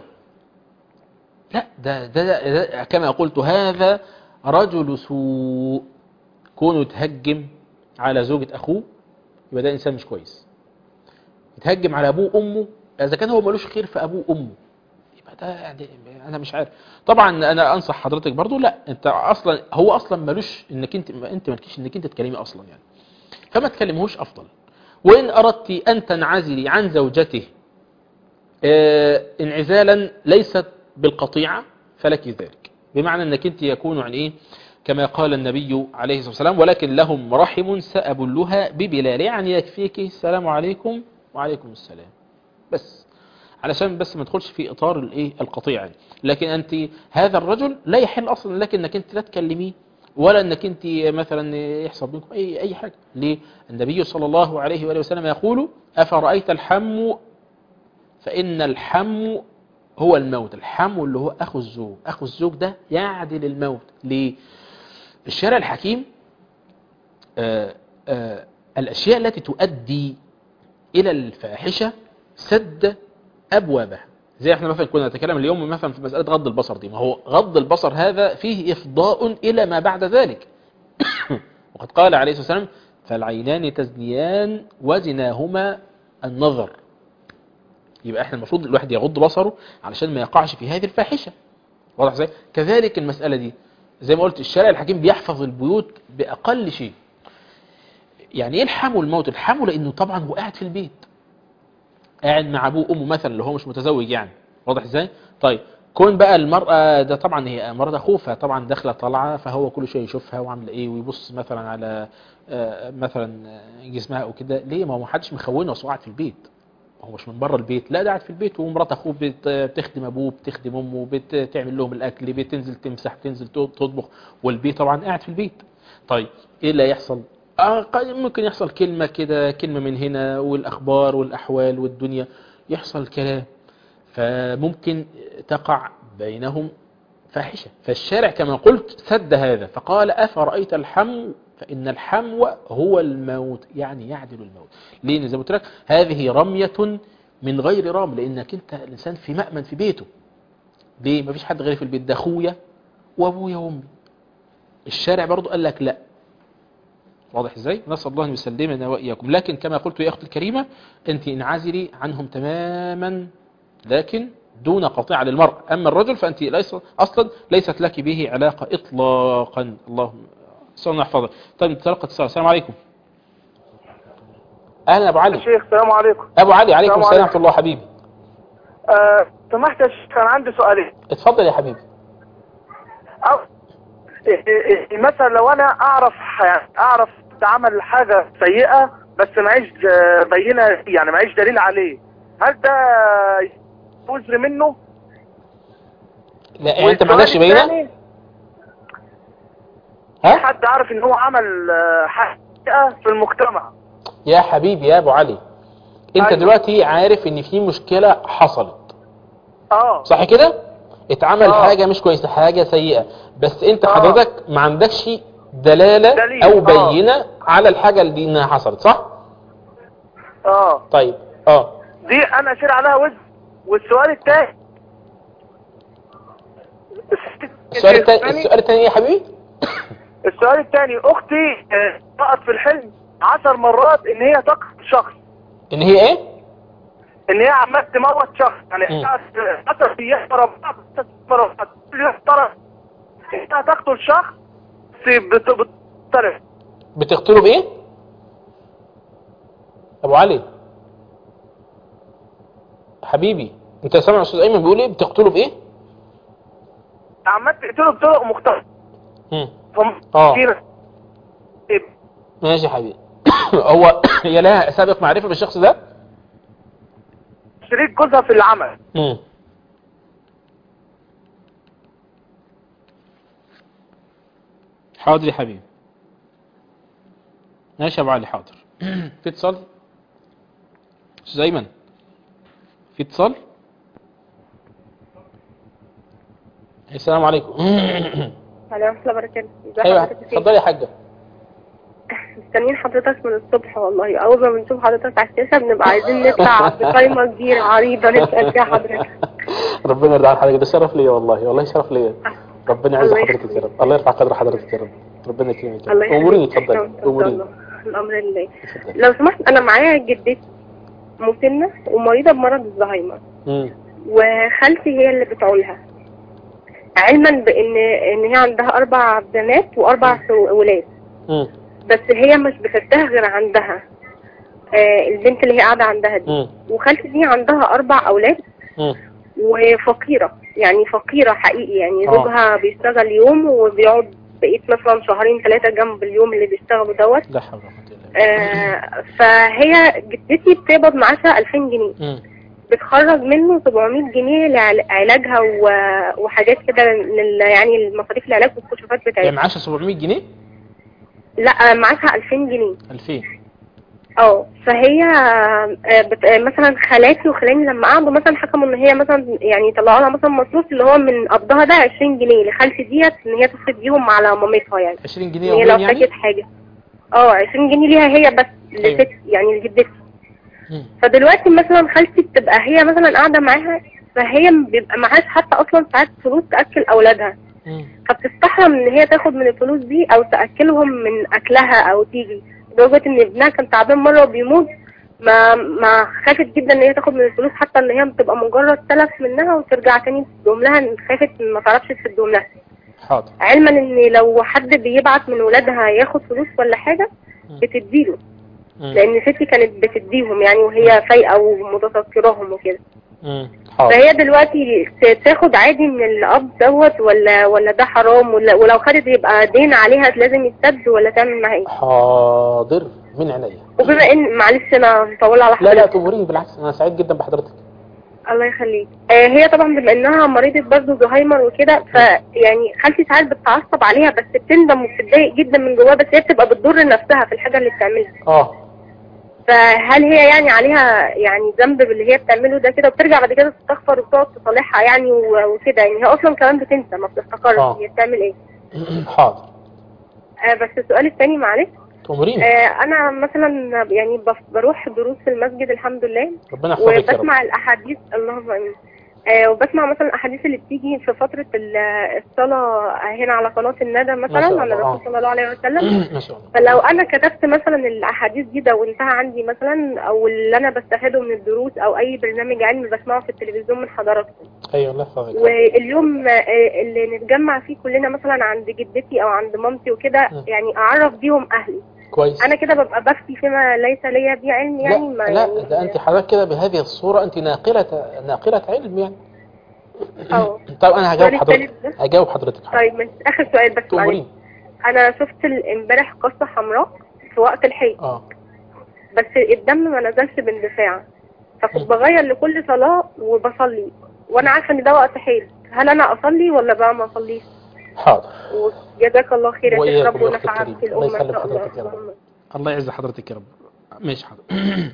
لا ده, ده, ده, ده كما قلت هذا رجل سوء كونه يتهجم على زوجة أخوه يبقى ده إنسان مش كويس يتهجم على أبوه وأمه إذا كان هو ملوش خير في أبوه وأمه يبقى ده يعني أنا مش عارف طبعا أنا أنصح حضرتك برضو لا أنت أصلا هو أصلا ملوش إنك أنت أنت مالكيش إنك أنت تكلمي أصلا يعني فما تكلمهوش أفضل وإن أردت أن تنعزلي عن زوجته آه، انعزالا ليست بالقطيعة فلك ذلك بمعنى أنك أنت يكون يعني إيه كما قال النبي عليه الصلاة والسلام ولكن لهم رحم سأبلها ببلال يعني يكفيك السلام عليكم وعليكم السلام بس علشان بس ما تدخلش في إطار الإيه القطيعة يعني. لكن أنت هذا الرجل لا يحل أصلا لك أنك أنت لا تكلميه ولا أنك أنت مثلا يحصل بينكم أي أي حاجة ليه النبي صلى الله عليه وآله وسلم يقول أفرأيت الحم فإن الحم هو الموت الحم اللي هو أخو الزوج أخو الزوج ده يعدل الموت ليه الشارع الحكيم آآ آآ الأشياء التي تؤدي إلى الفاحشة سد أبوابها زي احنا مثلا كنا نتكلم اليوم مثلا في مسألة غض البصر دي ما هو غض البصر هذا فيه إفضاء إلى ما بعد ذلك وقد قال عليه الصلاة والسلام فالعينان تزنيان وزناهما النظر يبقى احنا المفروض الواحد يغض بصره علشان ما يقعش في هذه الفاحشة واضح ازاي كذلك المسألة دي زي ما قلت الشارع الحكيم بيحفظ البيوت بأقل شيء يعني ايه الحم والموت الحم لانه طبعا هو قاعد في البيت قاعد مع ابوه وامه مثلا اللي هو مش متزوج يعني واضح ازاي طيب كون بقى المرأة ده طبعا هي مرة خوفها طبعا داخلة طالعة فهو كل شوية يشوفها وعاملة ايه ويبص مثلا على آه، مثلا آه، جسمها او كده ليه ما هو محدش مخونه اصل هو قاعد في البيت هو مش من بره البيت لا ده قاعد في البيت ومرات اخوه بت- بتخدم ابوه بتخدم امه بتعمل لهم الاكل بتنزل تمسح تنزل تطبخ والبيت طبعا قاعد في البيت طيب ايه اللي هيحصل آه، قد- ممكن يحصل كلمة كده كلمة من هنا والاخبار والاحوال والدنيا يحصل كلام فممكن تقع بينهم فاحشة فالشارع كما قلت سد هذا فقال أفرأيت الحمو فإن الحمو هو الموت يعني يعدل الموت ليه زي ما قلت لك هذه رمية من غير رام لأنك أنت الإنسان في مأمن في بيته ليه مفيش حد غيري في البيت ده أخويا وأبويا وأمي الشارع برضو قال لك لا واضح ازاي نسأل الله أن يسلمنا وإياكم لكن كما قلت يا أختي الكريمة أنت انعزلي عنهم تماما لكن دون قطيعة للمرء أما الرجل فأنت ليس أصلا ليست لك به علاقة إطلاقا اللهم صلى الله يحفظك طيب تلقى اتصال السلام عليكم أهلا أبو علي شيخ السلام عليكم أبو علي عليكم السلام السلام ورحمة الله حبيبي آه، سمحت يا شيخ انا عندي سؤالين اتفضل يا حبيبي أو إيه- إيه- إيه، مثلا لو انا اعرف يعني اعرف عمل حاجة سيئة بس معيش آه، بينة يعني معيش دليل عليه هل ده وزر منه؟ لا يعني أنت ما والسؤال عندكش بينة الثاني، ها حد عارف ان هو عمل آه، حاجة سيئة في المجتمع يا حبيبي يا أبو علي أنت أيوة. دلوقتي عارف إن في مشكلة حصلت اه صح كده اتعمل آه. حاجة مش كويسة حاجة سيئة بس انت آه. حضرتك ما عندكش دلالة دليل، او آه. بينة على الحاجة اللي انها حصلت صح اه طيب اه دي انا اشير عليها وزر والسؤال الثاني السؤال التاني السؤال التاني ايه يا حبيبي السؤال الثاني اختي آه، رأت في الحلم عشر مرات ان هي تقتل شخص ان هي ايه ان هي عمال تموت شخص يعني مم. عشر ايام ورا بعض ست مرات كل يوم ترى انها تقتل شخص بت- بتطرف بتقتله بايه ابو علي حبيبي انت سامع استاذ ايمن بيقول ايه بتقتله بايه عمال تقتله بطرق مختلفة مم. فم- اه. كتيرة. إيه، ماشي يا حبيبي هو هي لها سابق معرفة بالشخص ده شريك جوزها في العمل مم. حاضر يا حبيبي ماشي يا ابو علي حاضر في اتصال استاذ ايمن في اتصال السلام عليكم السلام ورحمة الله وبركاته ازي ايوه حضرتك يا اتفضلي يا حاجه مستنيين حضرتك من الصبح والله اول ما بنشوف حضرتك على الشاشة بنبقى عايزين نطلع بقايمة كبيرة عريضة نسأل فيها حضرتك ربنا يرضى عن حضرتك ده شرف ليا والله والله شرف ليا ربنا يعز الله حضرتك يا رب الله يرفع قدر حضرتك يا رب ربنا يكرمك يا الله رب يخليك اموريني اتفضلي اموريني الله الأمر لله لو سمحت أنا معايا جدتي مسنة ومريضة بمرض الزهايمر مم. وخالتي هي اللي بتعولها علما بان ان هي عندها اربع بنات واربع سو- ولاد مم. بس هي مش بترتاح غير عندها آه البنت اللي هي قاعده عندها دي مم. وخالتي دي عندها اربع اولاد مم. وفقيره يعني فقيره حقيقي يعني آه. زوجها بيشتغل يوم وبيقعد بقيت مثلا شهرين ثلاثه جنب اليوم اللي بيشتغلوا دوت لا حول ولا قوه الا بالله آه فهي جدتي بتقبض معاشها 2000 جنيه مم. بتخرج منه 700 جنيه لعلاجها و- وحاجات كده لل- يعني المصاريف العلاج والكشوفات يعني بتاعتها معاشها 700 جنيه لا معاشها 2000 جنيه 2000 اه فهي آه، بت... آه، مثلا خالاتي وخلاني لما قعدوا مثلا حكموا ان هي مثلا يعني طلعوا لها مثلا مصروف اللي هو من قبضها ده 20 جنيه لخالتي ديت ان هي تصرف بيهم على مامتها يعني 20 ان جنيه هي يوميا لو يعني احتاجت حاجه اه 20 جنيه ليها هي بس أيوة. لست يعني لجدتي مم. فدلوقتي مثلا خالتي بتبقى هي مثلا قاعده معاها فهي بيبقى معاش حتى اصلا ساعات فلوس تاكل اولادها مم. فبتستحرم ان هي تاخد من الفلوس دي او تاكلهم من اكلها او تيجي لدرجه ان ابنها كان تعبان مره وبيموت ما ما خافت جدا ان هي تاخد من الفلوس حتى ان هي بتبقى مجرد تلف منها وترجع تاني تدوم لها إن خافت إن ما تعرفش تدوم لها حاضر علما ان لو حد بيبعت من ولادها ياخد فلوس ولا حاجه بتديله مم. لان ستي كانت بتديهم يعني وهي فايقه ومتذكراهم وكده مم. حاضر فهي دلوقتي ت- تاخد عادي من الاب دوت ولا ولا ده حرام ولا ولو خدت يبقى دين عليها لازم يتسد ولا تعمل معاه ايه حاضر من عينيا وبما ان معلش انا مطوله على لا لا حضرتك تموريني بالعكس انا سعيد جدا بحضرتك الله يخليك آه هي طبعا بما انها مريضة برضه زهايمر وكده فيعني خالتي ساعات بتتعصب عليها بس بتندم وبتتضايق جدا من جواها بس هي بتبقى بتضر نفسها في الحاجة اللي بتعملها اه فهل هي يعني عليها يعني ذنب باللي هي بتعمله ده كده وبترجع بعد كده تستغفر وتقعد تصالحها يعني و- وكده يعني هي اصلا كمان بتنسى ما بتفتكرش آه. هي بتعمل ايه حاضر آه بس السؤال الثاني معلش تموريني آه انا مثلا يعني بف- بروح دروس في المسجد الحمد لله ربنا يحفظك يا رب وبسمع الاحاديث اللهم امين آه وبسمع مثلا الاحاديث اللي بتيجي في فتره ال- الصلاه هنا على قناه الندى ما مثلا شاء على الله، الرسول آه. صلى الله عليه وسلم ما شاء الله فلو انا كتبت مثلا الاحاديث دي دونتها عندي مثلا او اللي انا بستفاده من الدروس او اي برنامج علمي بسمعه في التلفزيون من حضراتكم ايوه الله يحفظك واليوم آه، اللي نتجمع فيه كلنا مثلا عند جدتي او عند مامتي وكده م. يعني اعرف بيهم اهلي كويس انا كده ببقى بفتي فيما ليس ليا بيه علم يعني ما لا لا يعني ده انت حضرتك كده بهذه الصورة انت ناقلة ناقلة علم يعني اه طب انا هجاوب السؤال حضرتك الثالث هجاوب حضرتك حاضر. طيب ماشي اخر سؤال بس معلش تأمرين انا شفت ال- امبارح قصه حمراء في وقت الحيض اه بس الدم ما نزلش باندفاع فكنت م. بغير لكل صلاه وبصلي وانا عارفه ان ده وقت حيض هل انا اصلي ولا بقى ما اصليش حاضر وجزاك الله خير يا شيخ وإياكم رب يا أختي ونفعك الكريمة. في الله الامه ان يسلم شاء الله حضرتك يا رب. اللهم الله يعز حضرتك يا رب ماشي حاضر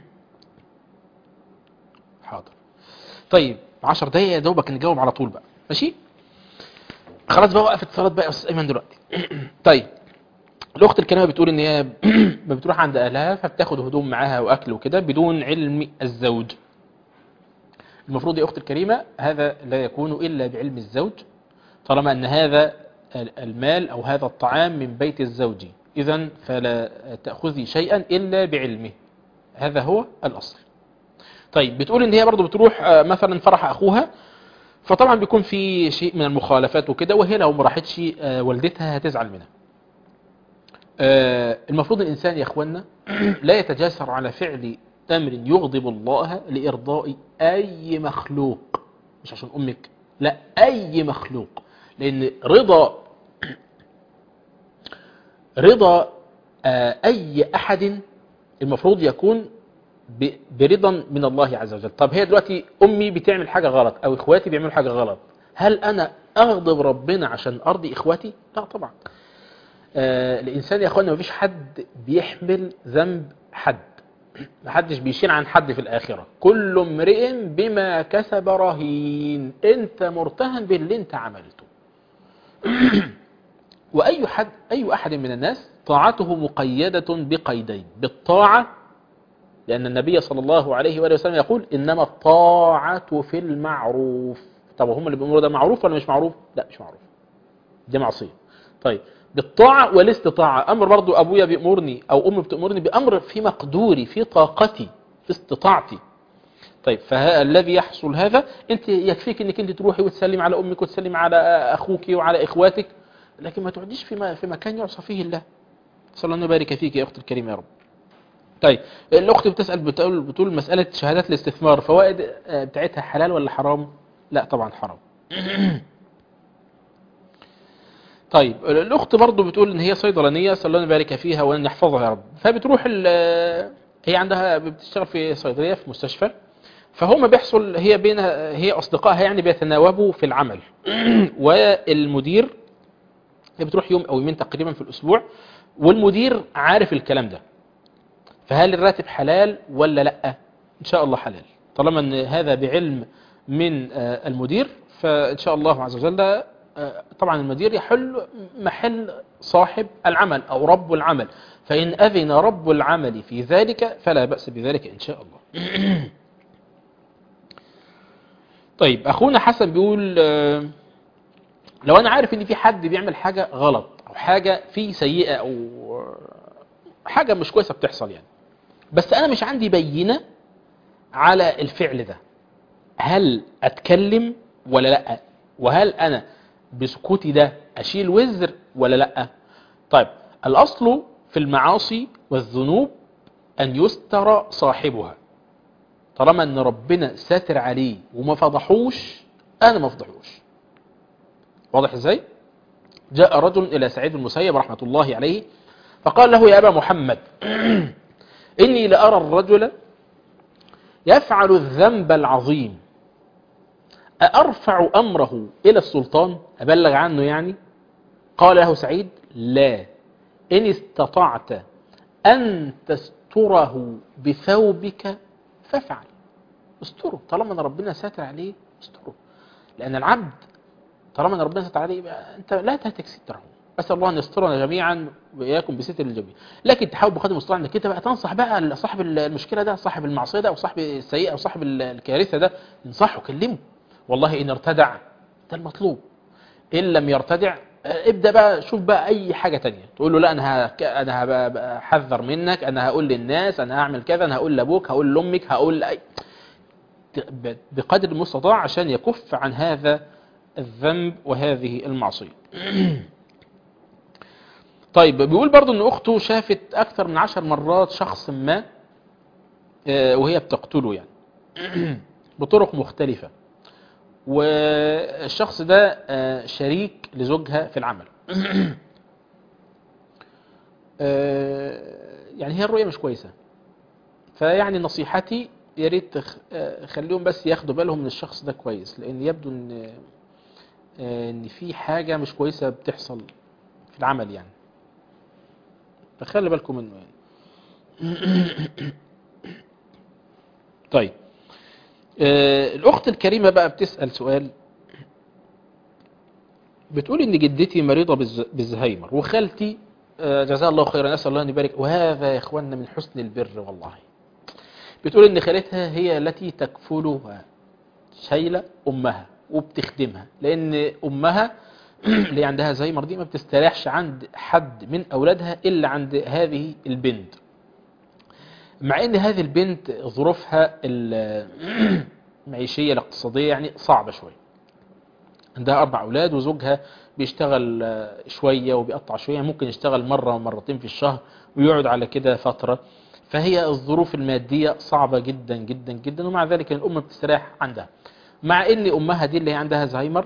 حاضر طيب 10 دقايق يا دوبك نجاوب على طول بقى ماشي خلاص بقى وقفت صلاة بقى يا استاذ ايمن دلوقتي طيب الاخت الكريمه بتقول ان هي بتروح عند اهلها فبتاخد هدوم معاها واكل وكده بدون علم الزوج المفروض يا اختي الكريمه هذا لا يكون الا بعلم الزوج طالما ان هذا المال او هذا الطعام من بيت الزوج اذا فلا تاخذي شيئا الا بعلمه هذا هو الاصل طيب بتقول ان هي برضو بتروح آه، مثلا فرح اخوها فطبعا بيكون في شيء من المخالفات وكده وهي لو ما راحتش آه، والدتها هتزعل منها آه، المفروض الإنسان يا أخوانا لا يتجاسر على فعل أمر يغضب الله لإرضاء أي مخلوق مش عشان أمك لا أي مخلوق لأن رضا رضا آه، أي أحد المفروض يكون ب- برضا من الله عز وجل طب هي دلوقتي أمي بتعمل حاجة غلط أو إخواتي بيعملوا حاجة غلط هل أنا أغضب ربنا عشان أرضي إخواتي لا طبعا آه، الإنسان يا أخوانا مفيش حد بيحمل ذنب حد محدش بيشيل عن حد في الآخرة كل امرئ بما كسب رهين أنت مرتهن باللي أنت عملته وأي حد أي أحد من الناس طاعته مقيدة بقيدين بالطاعة لأن النبي صلى الله عليه وآله وسلم يقول إنما الطاعة في المعروف طب هم اللي بيقولوا ده معروف ولا مش معروف لا مش معروف دي معصية طيب بالطاعة والاستطاعة أمر برضو أبويا بيأمرني أو أمي بتأمرني بأمر في مقدوري في طاقتي في استطاعتي طيب فالذي يحصل هذا انت يكفيك انك انت تروحي وتسلم على امك وتسلم على اخوك وعلى اخواتك لكن ما تقعديش في م- في مكان يعصى فيه الله صلى الله أن يبارك فيك يا اختي الكريمه يا رب طيب الاخت بتسال بتقول بتقول مساله شهادات الاستثمار فوائد آه، بتاعتها حلال ولا حرام لا طبعا حرام طيب الاخت برضو بتقول ان هي صيدلانيه صلى الله أن يبارك فيها وان يحفظها يا رب فبتروح ال- هي عندها بتشتغل في صيدليه في مستشفى فهم بيحصل هي بينها هي اصدقائها يعني بيتناوبوا في العمل والمدير هي بتروح يوم او يومين تقريبا في الاسبوع والمدير عارف الكلام ده فهل الراتب حلال ولا لا ان شاء الله حلال طالما ان هذا بعلم من آه، المدير فان شاء الله عز وجل آه، طبعا المدير يحل محل صاحب العمل او رب العمل فان اذن رب العمل في ذلك فلا باس بذلك ان شاء الله طيب اخونا حسن بيقول آه، لو انا عارف ان في حد بيعمل حاجه غلط او حاجه فيه سيئه او حاجه مش كويسه بتحصل يعني بس انا مش عندي بينه على الفعل ده هل اتكلم ولا لا وهل انا بسكوتي ده اشيل وزر ولا لا طيب الاصل في المعاصي والذنوب أن يستر صاحبها طالما أن ربنا ساتر عليه وما فضحوش أنا ما فضحوش واضح إزاي؟ جاء رجل إلى سعيد المسيب رحمة الله عليه فقال له يا أبا محمد إني لأرى الرجل يفعل الذنب العظيم أأرفع أمره إلى السلطان أبلغ عنه يعني قال له سعيد لا إن استطعت أن تستره بثوبك فافعل استره طالما ان ربنا ساتر عليه استره لأن العبد طالما ان ربنا ساتر عليه يبقى أنت لا تهتك ستره أسأل الله أن يسترنا جميعا وإياكم بستر الجميع لكن تحاول بقدر المستطاع أنك أنت بقى تنصح بقى صاحب المشكلة ده صاحب المعصية ده أو صاحب السيئة أو صاحب الكارثة ده انصحه كلمه والله إن ارتدع ده المطلوب إن لم يرتدع ابدأ بقى شوف بقى أي حاجة تانية تقول له لا أنا ه... أنا هحذر منك أنا هقول للناس أنا هعمل كذا أنا هقول لأبوك هقول لأمك هقول لأي بقدر المستطاع عشان يكف عن هذا الذنب وهذه المعصية طيب بيقول برضو ان اخته شافت اكثر من عشر مرات شخص ما وهي بتقتله يعني بطرق مختلفة والشخص ده شريك لزوجها في العمل يعني هي الرؤية مش كويسة فيعني نصيحتي يا ريت خليهم بس ياخدوا بالهم من الشخص ده كويس لان يبدو ان ان في حاجة مش كويسة بتحصل في العمل يعني فخلي بالكم منه يعني طيب آه الأخت الكريمة بقى بتسأل سؤال بتقول إن جدتي مريضة بالزهايمر وخالتي آه جزاها الله خيرا نسأل الله أن يبارك وهذا يا إخواننا من حسن البر والله بتقول إن خالتها هي التي تكفلها شايلة أمها وبتخدمها لأن أمها اللي عندها زهايمر دي ما بتستريحش عند حد من أولادها إلا عند هذه البنت مع ان هذه البنت ظروفها المعيشية الاقتصادية يعني صعبة شوية عندها أربع أولاد وزوجها بيشتغل شوية وبيقطع شوية ممكن يشتغل مرة ومرتين في الشهر ويقعد على كده فترة فهي الظروف المادية صعبة جدا جدا جدا ومع ذلك الأم بتستريح عندها مع ان أمها دي اللي هي عندها زهايمر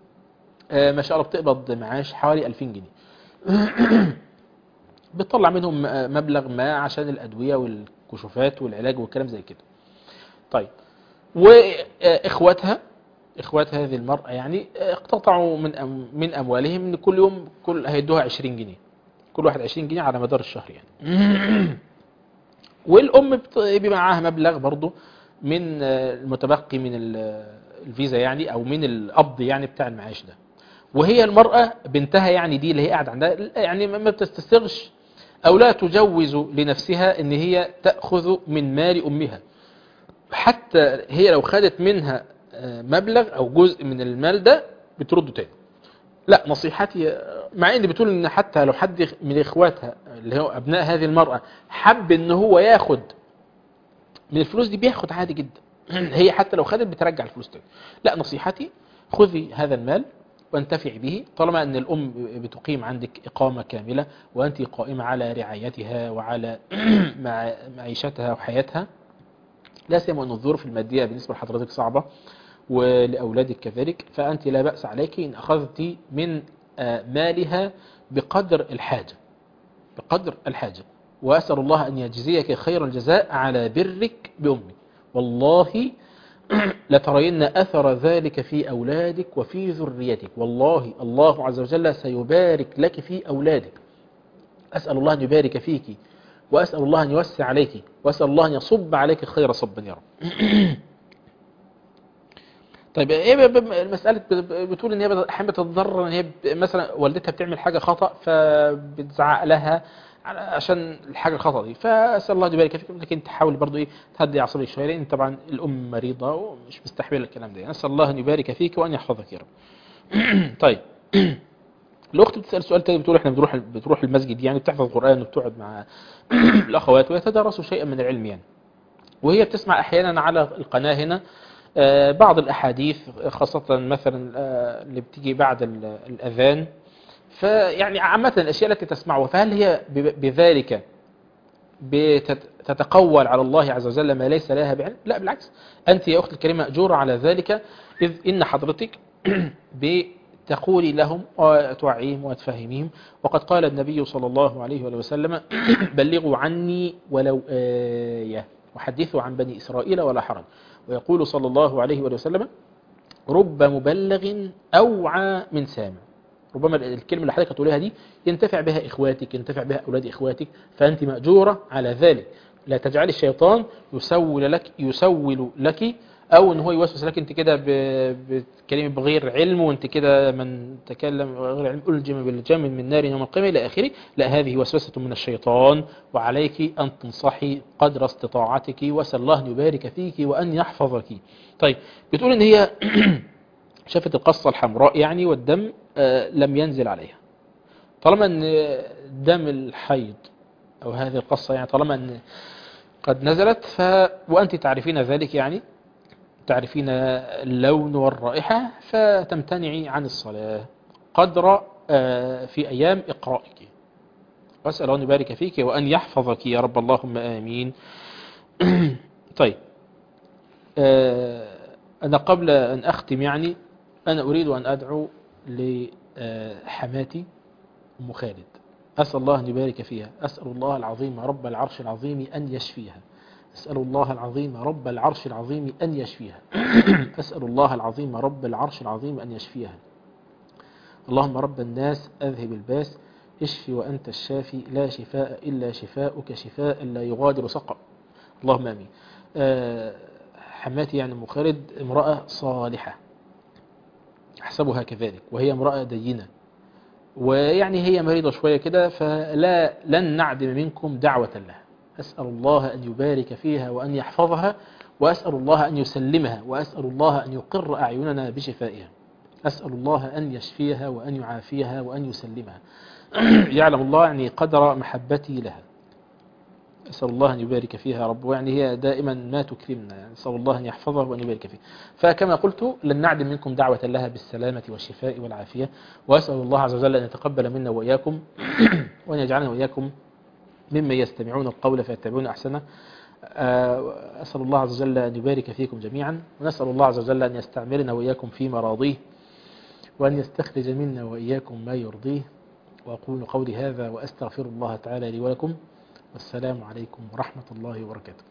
ما شاء الله بتقبض معاش حوالي 2000 جنيه بتطلع منهم مبلغ ما عشان الأدوية والكشوفات والعلاج والكلام زي كده طيب وإخواتها إخوات هذه المرأة يعني اقتطعوا من أم من أموالهم إن كل يوم كل هيدوها 20 جنيه كل واحد 20 جنيه على مدار الشهر يعني والأم بيبقى معاها مبلغ برضه من المتبقي من الفيزا يعني أو من القبض يعني بتاع المعاش ده وهي المرأة بنتها يعني دي اللي هي قاعدة عندها يعني ما بتستسرش أو لا تجوز لنفسها ان هي تأخذ من مال أمها حتى هي لو خدت منها مبلغ أو جزء من المال ده بترده تاني لا نصيحتي مع ان بتقول ان حتى لو حد من اخواتها اللي هو ابناء هذه المرأة حب ان هو ياخد من الفلوس دي بياخد عادي جدا هي حتى لو خدت بترجع الفلوس تاني لا نصيحتي خذي هذا المال وانتفع به طالما أن الأم بتقيم عندك إقامة كاملة وأنت قائمة على رعايتها وعلى معيشتها وحياتها لا سيما أن الظروف المادية بالنسبة لحضرتك صعبة ولأولادك كذلك فأنت لا بأس عليك إن أخذت من مالها بقدر الحاجة بقدر الحاجة وأسأل الله أن يجزيك خير الجزاء على برك بأمك والله لترين أثر ذلك في أولادك وفي ذريتك والله الله عز وجل سيبارك لك في أولادك أسأل الله أن يبارك فيك وأسأل الله أن يوسع عليك وأسأل الله أن يصب عليك خير صبا يا رب طيب ايه المسألة بتقول ان هي احيانا بتتضرر ان هي مثلا والدتها بتعمل حاجة خطأ فبتزعق لها عشان الحاجة الخطأ دي فأسأل الله يبارك فيك لكن تحاول برضو ايه تهدي اعصابك شوية لان طبعا الام مريضة ومش مستحملة الكلام ده نسأل الله ان يبارك فيك وان يحفظك يا رب طيب الاخت بتسأل سؤال تاني بتقول احنا بتروح بتروح المسجد يعني بتحفظ القرآن وبتقعد مع الاخوات ويتدرسوا شيئا من العلم يعني وهي بتسمع احيانا على القناة هنا بعض الاحاديث خاصة مثلا اللي بتيجي بعد الاذان فيعني عامة الأشياء التي تسمعها فهل هي بذلك بتتقول على الله عز وجل ما ليس لها بعلم لا بالعكس أنت يا أختي الكريمة أجور على ذلك إذ إن حضرتك بتقولي لهم وتوعيهم وتفهميهم وقد قال النبي صلى الله عليه وآله وسلم بلغوا عني ولو آية وحدثوا عن بني إسرائيل ولا حرج ويقول صلى الله عليه وآله وسلم رب مبلغ أوعى من سامع ربما الكلمة اللي حضرتك هتقولها دي ينتفع بها إخواتك ينتفع بها أولاد إخواتك فأنت مأجورة على ذلك لا تجعل الشيطان يسول لك يسول لك أو إن هو يوسوس لك أنت كده ب- بتكلمي بغير علم وأنت كده من تكلم بغير علم ألجم بالجم من نار يوم القيامة إلى آخره لا هذه وسوسة من الشيطان وعليك أن تنصحي قدر استطاعتك وأسأل الله أن يبارك فيك وأن يحفظك طيب بتقول إن هي شافت القصة الحمراء يعني والدم آه، لم ينزل عليها طالما ان دم الحيض او هذه القصة يعني طالما ان قد نزلت ف وانت تعرفين ذلك يعني تعرفين اللون والرائحة فتمتنعي عن الصلاة قدر آه، في ايام اقرائك واسأل ان يبارك فيك وان يحفظك يا رب اللهم امين طيب آه، أنا قبل أن أختم يعني أنا أريد أن أدعو لحماتي أم خالد أسأل الله أن يبارك فيها أسأل الله العظيم رب العرش العظيم أن يشفيها أسأل الله العظيم رب العرش العظيم أن يشفيها أسأل الله العظيم رب العرش العظيم أن يشفيها اللهم رب الناس أذهب الباس اشفي وأنت الشافي لا شفاء إلا شفاؤك شفاء لا يغادر سقم اللهم آمين آه، حماتي يعني أم خالد امرأة صالحة أحسبها كذلك وهي امرأة دينة ويعني هي مريضة شوية كده فلا لن نعدم منكم دعوة لها أسأل الله أن يبارك فيها وأن يحفظها وأسأل الله أن يسلمها وأسأل الله أن يقر أعيننا بشفائها أسأل الله أن يشفيها وأن يعافيها وأن يسلمها يعلم الله يعني قدر محبتي لها أسأل الله أن يبارك فيها يا رب ويعني هي دائما ما تكرمنا يعني أسأل الله أن يحفظها وأن يبارك فيها فكما قلت لن نعدم منكم دعوة لها بالسلامة والشفاء والعافية وأسأل الله عز وجل أن يتقبل منا وإياكم وأن يجعلنا وإياكم ممن يستمعون القول فيتبعون أحسنه آه، أسأل الله عز وجل أن يبارك فيكم جميعا ونسأل الله عز وجل أن يستعملنا وإياكم في مراضيه وأن يستخرج منا وإياكم ما يرضيه وأقول قولي هذا وأستغفر الله تعالى لي ولكم والسلام عليكم ورحمة الله وبركاته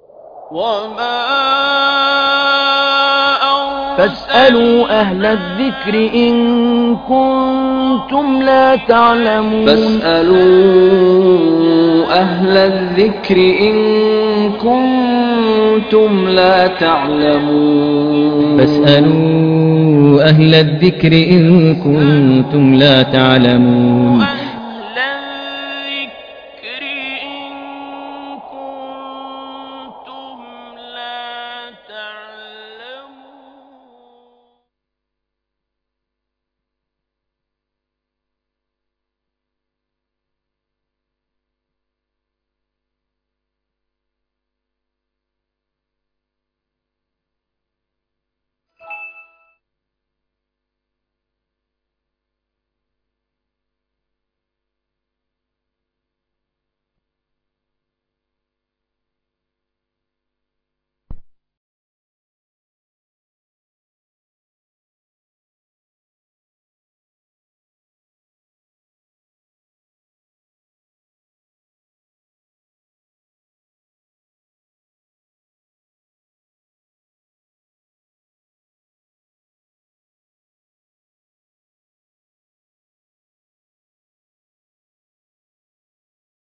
وما فاسألوا أهل الذكر إن كنتم لا تعلمون فاسألوا أهل الذكر إن كنتم لا تعلمون فاسألوا أهل الذكر إن كنتم لا تعلمون